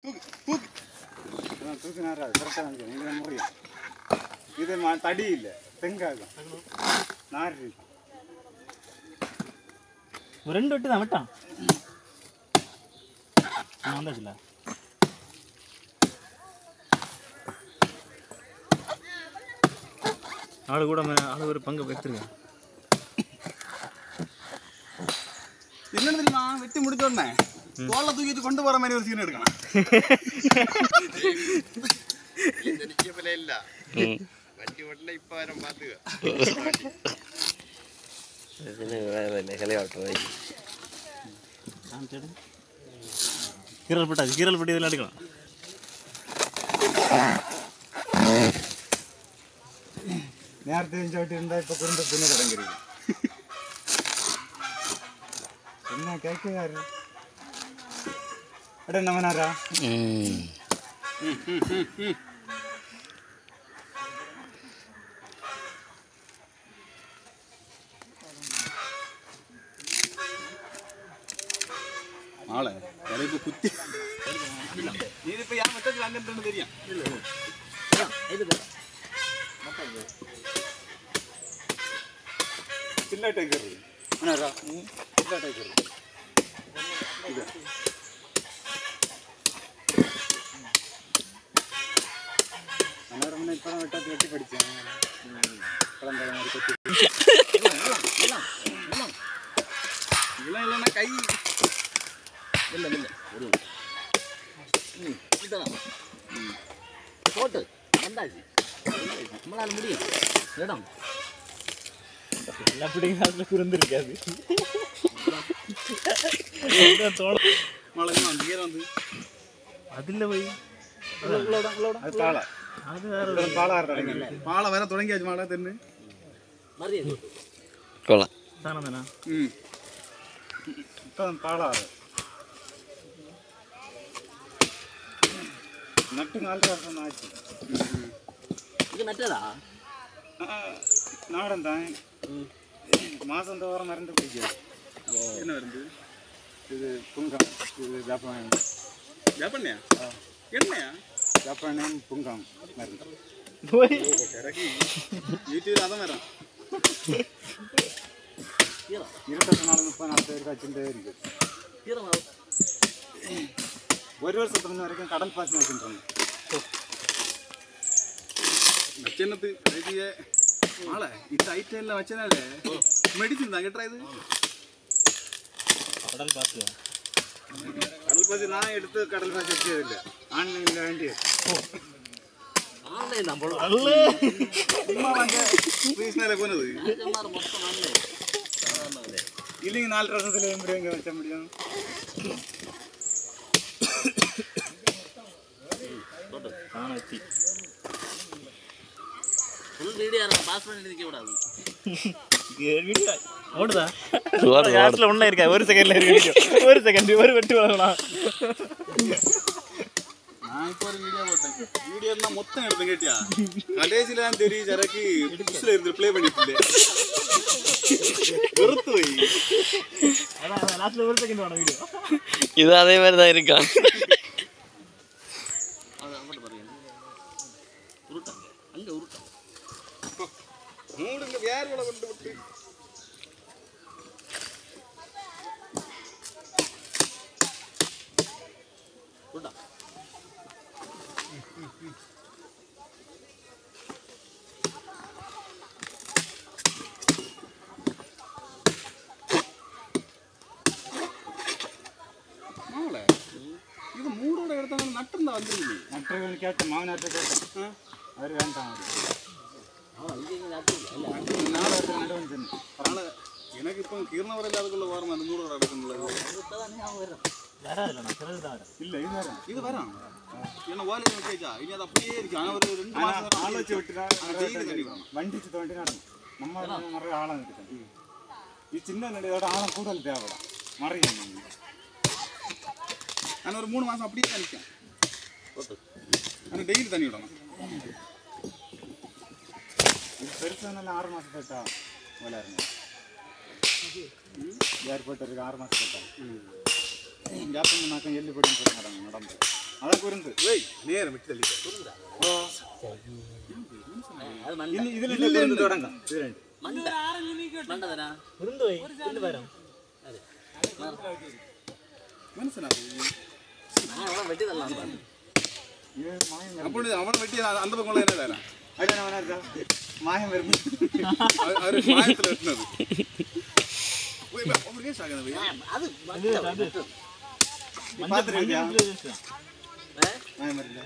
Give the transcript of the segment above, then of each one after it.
அதான் தூக்கினாரா கரெக்டாக நினைக்கிறேன் இது முறையும் இது ம- தடி இல்லை தெங்காகும் நார் இருக்கு. ஒரு ரெண்டு வெட்டு தான் வெட்டான் நான் வந்தாச்சுல ஆளு கூட மே- ஆளு ஒரு பங்கு எடுத்துருக்கேன் என்னன்னு தெரியுமா வெட்டி முடிச்ச உடனே தோலை தூக்கிட்டு கொண்டு போற மாதிரி ஒரு சீன் எடுக்கலாம் എനിക്കപ്പല ഇല്ല വണ്ടി ഓട്ടല ഇപ്പൊ വരാൻ പാത്തുക ഇതിന് വേറെ ഹെലികോപ്റ്റർ காமிச்சிடு கீரல் பட்டாச்சு கீரல் பட்டி இதெல்லாம் எடுக்கலாம் நேரத்தை செஞ்சு இருந்தா இப்ப குடும்ப பின்ன தொடங்கிருக்கு என்ன கேட்கிறாரு அட நம்மனாரா ஆளை இப்போ குத்தி நீ இப்போ யார் மொத்தத்தில் அங்கே தெரியும் சின்ன டேங்கர் அண்ணா சின்ன டேங்கர் இது அண்ணா இப்போ வெட்டாத்து வெட்டி படித்தேன் பழம் பழம் மாதிரி கொத்தி இதெல்லாம் இல்லைன்னா கை இல்லை இல்லை ஒரு இதுதான் போட்டு வந்தாச்சு நம்மளால முடியும் இடம் எல்லா பிடிக்கும் அதில் குருந்து இருக்காது தோட மழை வந்து ஈரம் வந்து அதில் போய் அது பாலை அது வேற பாலை பாலை வேற தொடங்கியாச்சு மழை தென்னு மரியாதை கொள்ளலாம் தானே தானே ம் இப்போ பாலை ஆறு நட்டு நாலு வருஷம் ஆச்சு இது நட்டதா நாடன் தான் மாதம் தோறும் மருந்து பிடிக்காது என்ன மருந்து இது புங்கம் இது ஜப்பான் ஜப்பானியா என்னையா ஜப்பானியம் புங்கம் மருந்து போய் இறக்கி யூடியூப்ல அதான் வரும் கீரம் இருபத்தி நாலு முப்பது நாலு பேருக்கு வச்சுட்டே இருக்கு கீரம் ஒரு வருஷத்துக்கு முன்ன வரைக்கும் கடல் பாசி வச்சுட்டு வச்சனத்து ஐடியே ஆளை இந்த ஐட்டம் வச்சனால மெடிசின் தான் கேட்டா இது கடல் பார்த்துவோம் கடல் பாசி நான் எடுத்து கடல் பாசி வச்சது இல்லை ஆன்லைனில் வேண்டியது ஆன்லைன் தான் போடுவோம் அல்ல சும்மா வாங்க பீஸ் மேலே போனது மாதிரி மொத்தம் ஆன்லைன் சாதாரண இல்லைங்க நாலு வருஷத்துல எப்படி எங்க வச்ச முடியும் காணாச்சி ஃபுல் வீடியோ பாஸ் பண்ணி நிற்க கூடாது வீடியோ ஓடுதா ஓடுது, லாஸ்ட்ல ஒண்ணா இருக்கா ஒரு செகண்ட்ல இருக்கு video. ஒரு செகண்ட் ஒரு வெட்டு வரலாம் நான் இப்போ ஒரு வீடியோ போட்டேன் வீடியோ தான் மொத்தம் எடுத்தேன் கேட்டியா கடைசியில தான் தெரியும் சரக்கு புதுசுல இருந்து ப்ளே பண்ணிட்டு வெறுத்து வை அதான் லாஸ்ட்ல ஒரு செகண்ட் வேணும் வீடியோ இது அதே மாதிரி தான் இருக்கான் அது அங்கிட்டு பாருங்க உருட்டாங்க அங்கே உருட்டாங்க மூடுங்க வேர்வலை கொண்டு விட்டு உருட்டா மாவளை இது மூடோட எடுத்தாங்க நட்டுருந்தா வந்துருங்க நட்டுகள் கேட்டேன் மாவு நட்டு கேட்டேன் அவர் வேண்டாம் ஆ இங்கே இங்கே நட்டு இல்லை நாலு இடத்துல நட்டு வந்து அதனால எனக்கு இப்போ கீர்ணவரையில் அதுக்குள்ள வரும் அந்த மூடோட எடுக்கணும்ல இப்போ தான் ஞாபகம் வரும் வராது இல்லை நான் சிறகு தான் இல்ல இது வேற இது வேற என்ன ஓலை வச்சா இனி அது அப்படியே இருக்கு ஆனா ஒரு ரெண்டு மாசம் ஆள் வச்சு விட்டுறா டெய்லி தண்ணி வரும் வண்டி வச்சு தோண்டி நடக்கும் நம்ம நிறைய ஆழம் இருக்கு இது சின்ன நடிகோட ஆழம் கூடுதல் தேவைப்படும் மறையும் நான் ஒரு மூணு மாசம் அப்படியே தான் நிற்கும் போட்டு ஆனால் டெய்லி தண்ணி விடணும் இது பெருசானால ஆறு மாதம் போயிட்டா வேலை இருங்க ஏர்போர்ட் இருக்கு ஆறு மாதம் போயிட்டா ஜாப்பன் நாக்கம் எள்ளி படின்னு சொல்ல மாட்டாங்க நடந்து அதான் குருந்து ஏய் நேரம் விட்டு தள்ளி ஓ அது மண்டை இனி இதுல இருந்து குருந்து தொடங்கும் இது ரெண்டு மண்டை மண்டை தானா விருந்து போய் விருந்து வரும் மனுஷனா நான் எவ்வளோ வெட்டி தரலாம் இது மாயம் வரும். அப்படி அவனை வெட்டி அந்த அந்த பக்கம் என்ன வேலை அது என்ன வேணா இருக்கா மாயம் வரும் அது- அது மாயத்துல வெட்டினது போய் பா, ஒரு கேஸ் ஆகுது போய். அது மண்டை நீ பார்த்துருக்கியா ஆ? மாயம் வருதா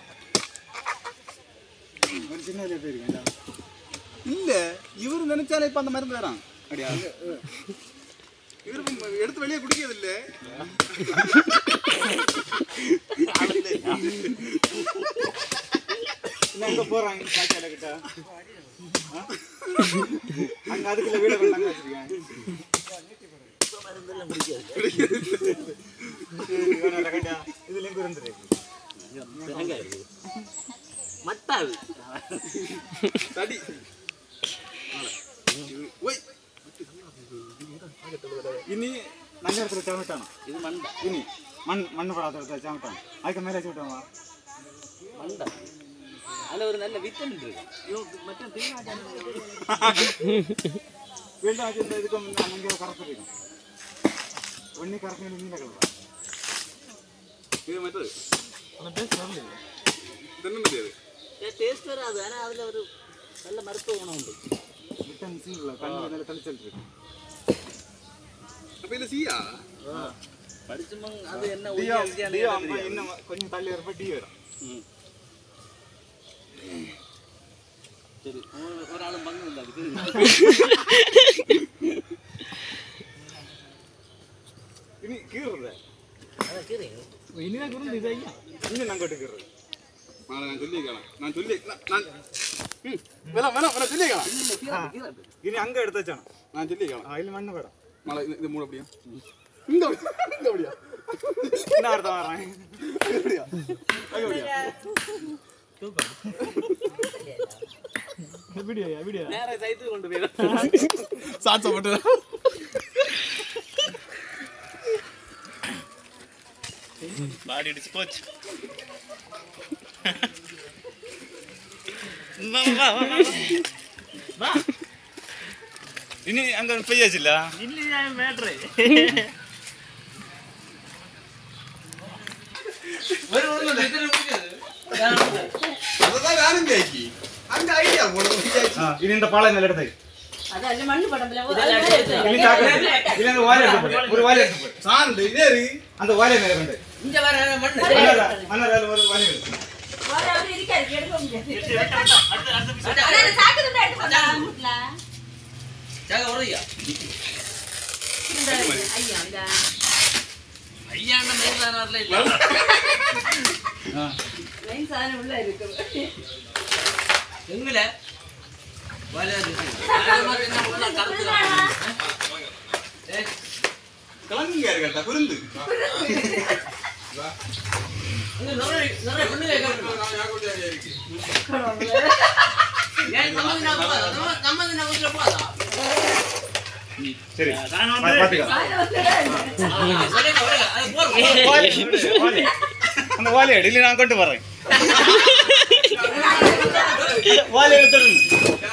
ஒரு சின்ன வழியா போயிருக்கேன் இல்ல இவரு நினைச்சாலே இப்ப அந்த மருந்து தரான் அப்படியா இவரு இப்ப எடுத்து வெளியே குடிக்கிறது இல்ல இல்லை எங்க போறாங்க காய்ச்சால கிட்ட ஆ? அங்க அதுக்குள்ள வீட கொண்டாங்க வச்சிருக்கேன் மருந்தெல்லாம் குடிக்காது சரி, வேணாம் கண்டா இதுலயும் குருந்து இருக்கு தேங்காய் இருக்குது மட்டாது தடி ஒய் இனி நல்ல இடத்துல சமட்டானோ இது மண்டை இனி மண் மண் படாத இடத்துல சமட்டான் அதுக்கு மேலே வச்சுட்டோமா மண்டை அதில் ஒரு நல்ல வித்தன் இருக்கு இவன் மற்ற தீனாட்டம் வீണ്ടുம் வச்சிருந்த இதுக்கும் அங்கே கறப்பு இருக்கும் ஒன்னி கறப்பு மீன கலப்பா இது மற்றது தென்னை முடியாது டேஸ்ட் வராது ஆனால் அதில் ஒரு நல்ல மருத்துவ குணம் உண்டு விட்டமின் சி உள்ள கண்ணு மேலே தெளிச்சல் இருக்கு அப்ப இல்ல சீயா படிச்சுமோ அது என்ன டியோ உறுதியா டியோ இல்லையான்னு அம்மா தெரியாது. இன்னும் கொஞ்சம் தள்ளி வரப்ப டி வரும் சரி ஒரு- ஒரு ஆளும் பங்கு இல்லை அதுக்கு இனி கீறுறது அதான் கீரை இனிதான் குருந்து இது ஐயா இன்னும் நாங்கள் கீறுறது நாளை நான் சொல்லிக்கலாம் நான் சொல்லி நான் நான் ம், வேணாம் வேணாம் வேணாம் சொல்லிக்கலாம் இனி அங்கே எடுத்து வச்சானோ நான் சொல்லிக்கலாம் அதில் மண்ணு படம் மழை இது- இது மூணு அப்படியா இந்த அப்படியா? இந்த அப்படியா என்ன அர்த்தம் வர்றேன் அப்படியா அங்க அப்படியா வீடியோ வீடியோ நேரா சைத்து கொண்டு போயிடும் சாட்சம் போட்டு பாடி அடிச்சு போச்சு இனி அங்கே பெய்யாச்சுல்ல இல்லையா மேட்ரு அதுதான் நானும் கேக்கி அங்க ஐடியா போட முடியாது இனி இந்த பாலை மேலே எடுத்து അതല്ല മണ്ണ് പടമ്പില്ല இனி சாக்கு இல்லை அந்த வாழை எடுத்து போடு. ஒரு வாழை எடுத்து போடு. சாந்து இதே இரு அந்த வாழை மேலே கொண்டு மன்னர் மன்னர் ஒரு வாழை எடுத்து ஐயாண்ட மெயின் வரல இல்ல സാധനം ഉള്ള ഇരിക്കും எங்கல கிளம்புங்க இருக்கா குருந்து சரி நான் பா- பாத்துக்க வாழை எடு, வாழை. அந்த வாழை எடு இல்லை நான் கொண்டு வரேன் வாழை எடுத்துடணும்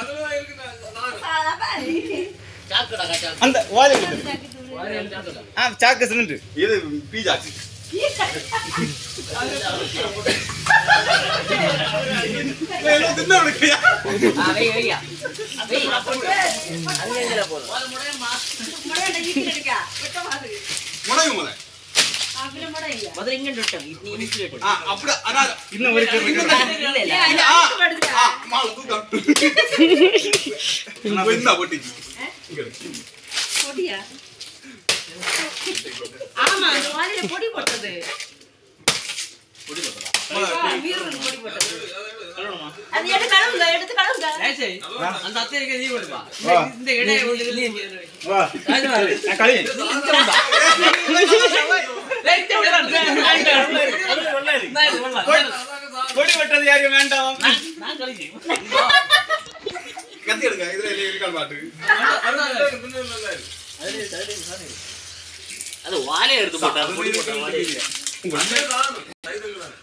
அந்த வாழை எடுத்து ஆ சாக்கு சிமெண்ட் இது பீஜா தின்ன உனக்குயா முடங்கு முத ஆ அப்படி அனா இன்னும் ஒரு கிலோ ஆ மால தூக்கம் என்ன போட்டிச்சு പൊടിയാ ஆமா அந்த மாதிரி பொடி போட்டது வீரன் பொடி போட்டது அது எடுத்து கழுவுங்க எடுத்து கழுவுங்க அந்த அத்தைக்கு நீ கொடுப்பா வா. இந்த இடையை வா நான் கழி கொடி வெட்டது யாரும் வேண்டாம் நான் கழிச்சு கத்தி எடுங்க இதுல இல்ல இருக்கான் பாட்டு அது வாழையை எடுத்து போட்டா பொடி போட்டா வாழை உங்க அண்ணன் தான்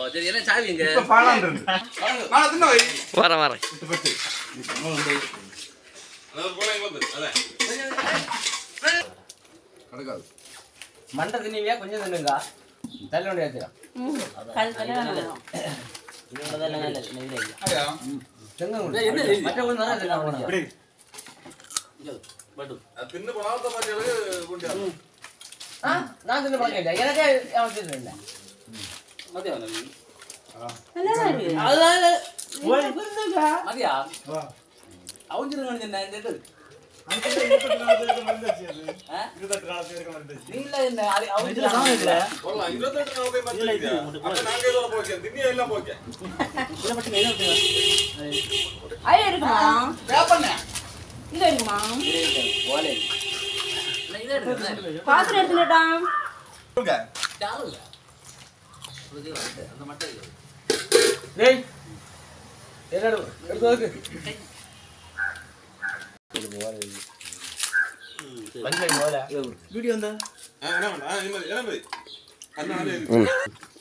ஓ சரி என்ன சாவி எங்க இப்ப பாலான் இருந்து நான் தின்ன வை வரேன் வரேன் இது பத்து மண்டை தின்னுவியா கொஞ்சம் தின்னுங்க தள்ளி கொண்டு வச்சிடும் ம், கல் கல்யாணம் வேணும். ஐயா மற்ற கொஞ்சம் நேரம் தின்னா இப்படி ஆ நான் தின்னு பழக்கம் இல்லை எனக்கே அவன் தின்னு இல்லை நல்லா இருக்கு. மதியா வா அவங்க என்ன இந்த இது அந்த இருபத்தெட்டு நாலு பேருக்கு மறந்துச்சு அது ஆ? இருபத்தெட்டு நாலு பேருக்கு மறந்துச்சு நீங்கள என்ன அது அவங்க ஐயா இருக்குமா இங்க இருக்குமா பாத்திரம் எடுத்துட்டான் டேய் என்னடு எடுத்து வைக்கு பஞ்சை போல ம்